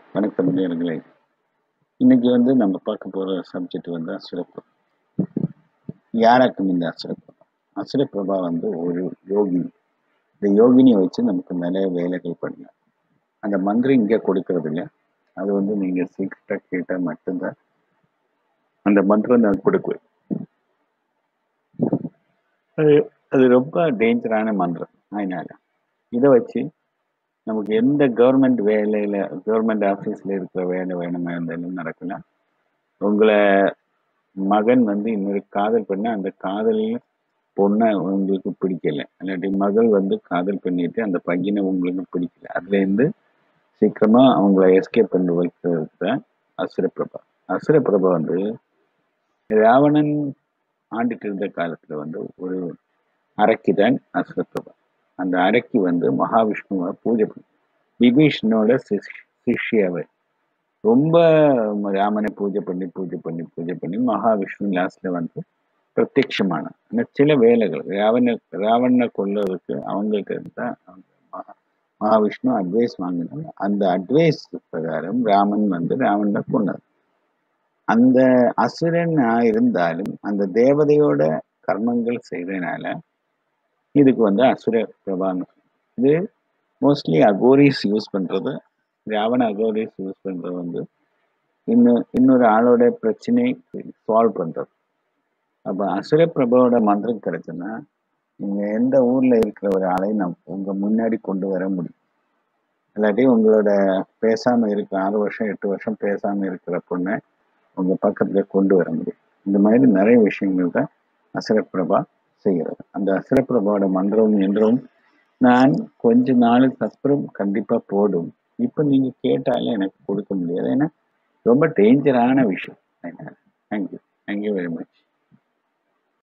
வணக்கம் நேயர்களே இன்னைக்கு வந்து நம்ம பார்க்க போற சப்ஜெக்ட் வந்து அசுரப்பிரபா யாராக்கும் இந்த அசுரப்பிரபா அசுரப்பிரபா வந்து ஒரு யோகினி இந்த யோகினியை வச்சு நமக்கு நிறைய வேலைகள் பண்ணலாம் அந்த மந்திரம் இங்கே கொடுக்கறது இல்லை அது வந்து நீங்க சீக்கிரட்டாக கேட்டால் மட்டும்தான் அந்த மந்திரம் நான் கொடுக்குவேன் அது அது ரொம்ப டேஞ்சரான மந்திரம் அதனால இதை வச்சு நமக்கு எந்த கவர்மெண்ட் வேலையில கவர்மெண்ட் ஆஃபீஸில் இருக்கிற வேலை வேணுமா இருந்தாலும் நடக்கலாம் உங்களை மகன் வந்து இன்னொரு காதல் பண்ண அந்த காதல் பொண்ணை உங்களுக்கு பிடிக்கல இல்லாட்டி மகள் வந்து காதல் பண்ணிட்டு அந்த பையனை உங்களுக்கு பிடிக்கல அதுலேருந்து சீக்கிரமா அவங்கள எஸ்கேப் பண்ணி வைக்கிறது தான் அசுரப்பிரபா அசுரப்பிரபா வந்து ராவணன் ஆண்டுட்டு இருந்த காலத்துல வந்து ஒரு அரக்கி தான் அசுரப்பிரபா அந்த அரக்கி வந்து மகாவிஷ்ணுவை பூஜை பண்ணி விபீஷ்ணோட சிஷ் சிஷ்யாவை ரொம்ப ராமனை பூஜை பண்ணி பூஜை பண்ணி பூஜை பண்ணி மகாவிஷ்ணு லாஸ்ட்ல வந்து பிரத்யட்சமான ஆனா சில வேலைகள் ராவண ராவணனை கொல்றதுக்கு அவங்களுக்கு தான் அவங்க மகா மகாவிஷ்ணு அட்வைஸ் வாங்கினாங்க அந்த அட்வைஸ் பிரகாரம் ராமன் வந்து ராவணனை கொண்டார் அந்த அசுரன் இருந்தாலும் அந்த தேவதையோட கர்மங்கள் செய்தனால இதுக்கு வந்து அசுர பிரபான்னு இது மோஸ்ட்லி அகோரிஸ் யூஸ் பண்றது ராவண அகோரிஸ் யூஸ் பண்றது வந்து இன்னும் இன்னொரு ஆளோட பிரச்சனை சால்வ் பண்றது அப்ப அசுர பிரபாவோட மந்திரம் கிடைச்சுன்னா நீங்க எந்த ஊர்ல இருக்கிற ஒரு ஆளை நம் உங்க முன்னாடி கொண்டு வர முடியும் இல்லாட்டி உங்களோட பேசாம இருக்க ஆறு வருஷம் எட்டு வருஷம் பேசாம இருக்கிற பொண்ணை உங்க பக்கத்துல கொண்டு வர முடியும் இந்த மாதிரி நிறைய விஷயங்கள் தான் அசுரப்பிரபா செய்கிறது அந்த அசுரப்பிரபாவோட மந்திரம் என்றும் நான் கொஞ்ச நாளுக்கு அப்புறம் கண்டிப்பா போடும் இப்போ நீங்க கேட்டாலும் எனக்கு கொடுக்க முடியாது ஏன்னா ரொம்ப டேஞ்சரான விஷயம் அதனால தேங்க்யூ தேங்க்யூ வெரி மச்